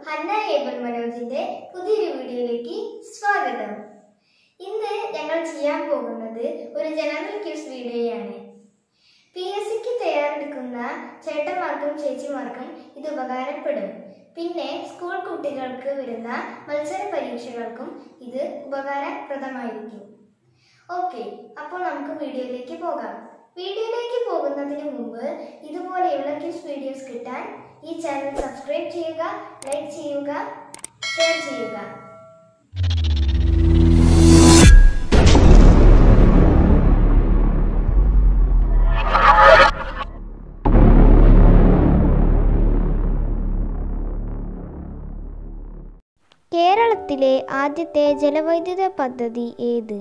Hannah Abel മനോജിന്റെ പുതിയൊരു വീഡിയോയിലേക്ക് സ്വാഗതം ഇന്ന് ഞങ്ങൾ ചെയ്യാൻ പോകുന്നത് ഒരു ജനറൽ ക്യൂസ് വീഡിയോയാണ് പി എസ് സിക്ക് തയ്യാറെടുക്കുന്ന ചേട്ടന്മാർക്കും ചേച്ചിമാർക്കും ഇത് ഉപകാരപ്പെടും പിന്നെ സ്കൂൾ കുട്ടികൾക്ക് വരുന്ന മത്സര പരീക്ഷകൾക്കും ഇത് ഉപകാരപ്രദമായിരിക്കും ഓക്കെ അപ്പോൾ നമുക്ക് വീഡിയോയിലേക്ക് പോകാം വീഡിയോയിലേക്ക് പോകുന്നതിന് മുമ്പ് ഇതുപോലെയുള്ള ക്യൂസ് വീഡിയോസ് കിട്ടാൻ ഈ ചാനൽ സബ്സ്ക്രൈബ് ചെയ്യുക ലൈക്ക് ചെയ്യുക ഷെയർ ചെയ്യുക കേരളത്തിലെ ആദ്യത്തെ ജലവൈദ്യുത പദ്ധതി ഏത്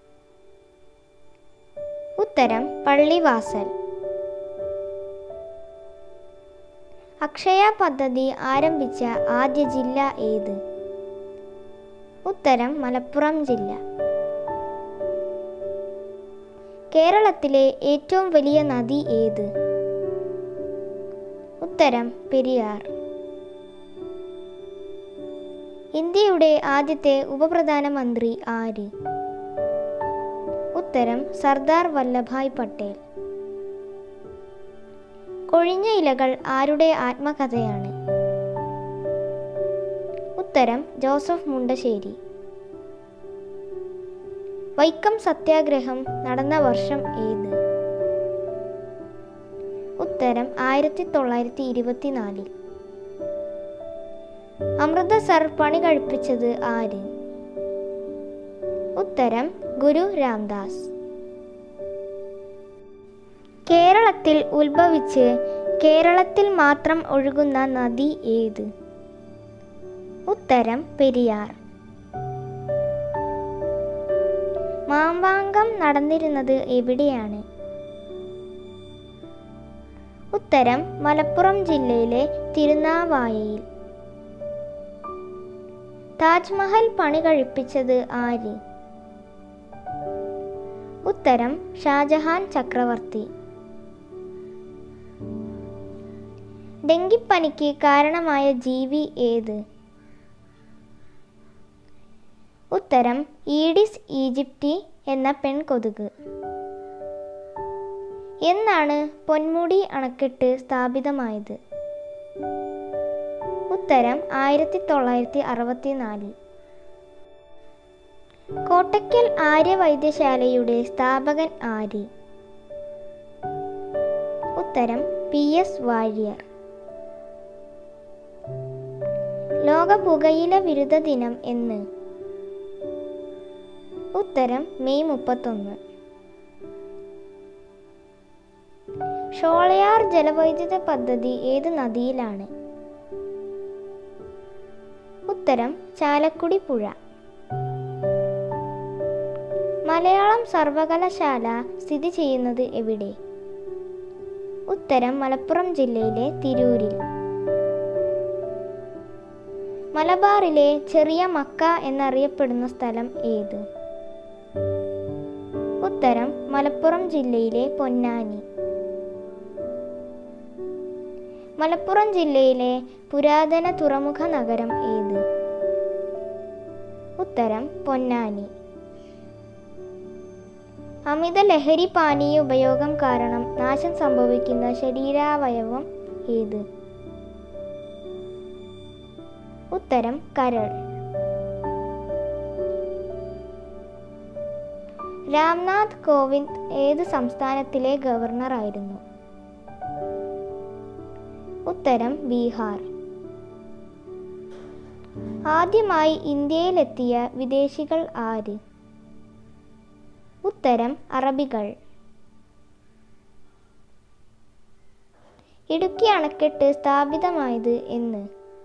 ഉത്തരം പള്ളിവാസൽ അക്ഷയ പദ്ധതി ആരംഭിച്ച ആദ്യ ജില്ല ഏത് ഉത്തരം മലപ്പുറം ജില്ല കേരളത്തിലെ ഏറ്റവും വലിയ നദി ഏത് ഉത്തരം പെരിയാർ ഇന്ത്യയുടെ ആദ്യത്തെ ഉപപ്രധാനമന്ത്രി ആര് ഉത്തരം സർദാർ വല്ലഭായ് പട്ടേൽ കൊഴിഞ്ഞ ഇലകൾ ആരുടെ ആത്മകഥയാണ് ഉത്തരം ജോസഫ് മുണ്ടശ്ശേരി വൈക്കം സത്യാഗ്രഹം നടന്ന വർഷം ഏത് ഉത്തരം ആയിരത്തി തൊള്ളായിരത്തി ഇരുപത്തിനാലിൽ അമൃതസർ പണി കഴിപ്പിച്ചത് ആര് ഉത്തരം ഗുരു രാംദാസ് കേരളത്തിൽ ഉത്ഭവിച്ച് കേരളത്തിൽ മാത്രം ഒഴുകുന്ന നദി ഏത് ഉത്തരം പെരിയാർ മാമ്പാങ്കം നടന്നിരുന്നത് എവിടെയാണ് ഉത്തരം മലപ്പുറം ജില്ലയിലെ തിരുനാവായയിൽ താജ്മഹൽ പണി കഴിപ്പിച്ചത് ആര് ഉത്തരം ഷാജഹാൻ ചക്രവർത്തി ഡെങ്കിപ്പനിക്ക് കാരണമായ ജീവി ഏത് ഉത്തരം ഈഡിസ് ഈജിപ്റ്റി എന്ന പെൺകൊതുക് എന്നാണ് പൊന്മുടി അണക്കെട്ട് സ്ഥാപിതമായത് ഉത്തരം ആയിരത്തി തൊള്ളായിരത്തി അറുപത്തിനാലിൽ കോട്ടയ്ക്കൽ ആര്യ വൈദ്യശാലയുടെ സ്ഥാപകൻ ആര് ഉത്തരം പി എസ് വാര്യർ ലോക പുകയില വിരുദ്ധ ദിനം എന്ന് ഉത്തരം മെയ് മുപ്പത്തൊന്ന് ഷോളയാർ ജലവൈദ്യുത പദ്ധതി ഏത് നദിയിലാണ് ഉത്തരം ചാലക്കുടി പുഴ മലയാളം സർവകലാശാല സ്ഥിതി ചെയ്യുന്നത് എവിടെ ഉത്തരം മലപ്പുറം ജില്ലയിലെ തിരൂരിൽ മലബാറിലെ ചെറിയ മക്ക എന്നറിയപ്പെടുന്ന സ്ഥലം ഏത് ഉത്തരം മലപ്പുറം ജില്ലയിലെ പൊന്നാനി മലപ്പുറം ജില്ലയിലെ പുരാതന തുറമുഖ നഗരം ഏത് ഉത്തരം പൊന്നാനി അമിത ലഹരി പാനീയ ഉപയോഗം കാരണം നാശം സംഭവിക്കുന്ന ശരീരാവയവം ഏത് ഉത്തരം കരൾ രാംനാഥ് കോവിന്ദ് ഏത് സംസ്ഥാനത്തിലെ ഗവർണറായിരുന്നു ഉത്തരം ബീഹാർ ആദ്യമായി ഇന്ത്യയിലെത്തിയ വിദേശികൾ ആര് ഉത്തരം അറബികൾ ഇടുക്കി അണക്കെട്ട് സ്ഥാപിതമായത് എന്ന്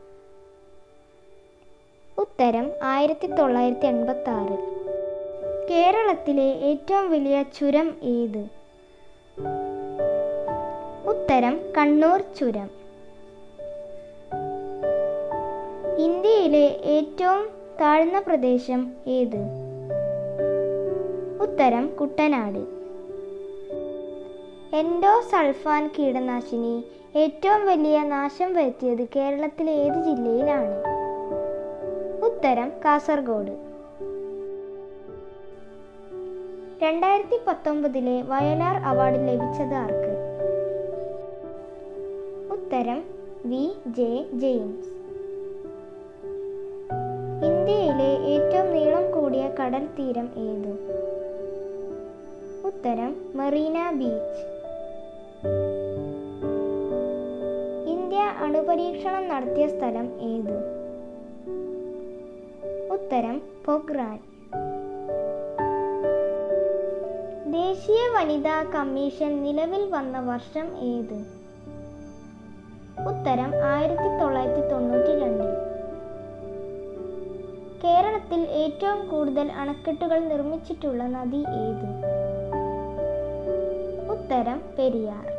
ഉത്തരം ആയിരത്തി തൊള്ളായിരത്തി എൺപത്തി ആറിൽ കേരളത്തിലെ ഏറ്റവും വലിയ ചുരം ഏത് ഉത്തരം കണ്ണൂർ ചുരം ഇന്ത്യയിലെ ഏറ്റവും താഴ്ന്ന പ്രദേശം ഏത് ഉത്തരം കുട്ടനാട് എൻഡോസൾഫാൻ കീടനാശിനി ഏറ്റവും വലിയ നാശം വരുത്തിയത് കേരളത്തിലെ ഏത് ജില്ലയിലാണ് ഉത്തരം കാസർഗോഡ് രണ്ടായിരത്തി പത്തൊമ്പതിലെ വയലാർ അവാർഡ് ലഭിച്ചത് ആർക്ക് ഉത്തരം വി ജെ ജെയിംസ് ഇന്ത്യയിലെ ഏറ്റവും നീളം കൂടിയ കടൽ തീരം ഏത് ഉത്തരം മറീന ബീച്ച് ഇന്ത്യ അണുപരീക്ഷണം നടത്തിയ സ്ഥലം ഏത് ഉത്തരം പൊഗ്രാൻ ദേശീയ വനിതാ കമ്മീഷൻ നിലവിൽ വന്ന വർഷം ഏത് ഉത്തരം ആയിരത്തി തൊള്ളായിരത്തി തൊണ്ണൂറ്റി രണ്ടിൽ കേരളത്തിൽ ഏറ്റവും കൂടുതൽ അണക്കെട്ടുകൾ നിർമ്മിച്ചിട്ടുള്ള നദി ഏത് ഉത്തരം പെരിയാർ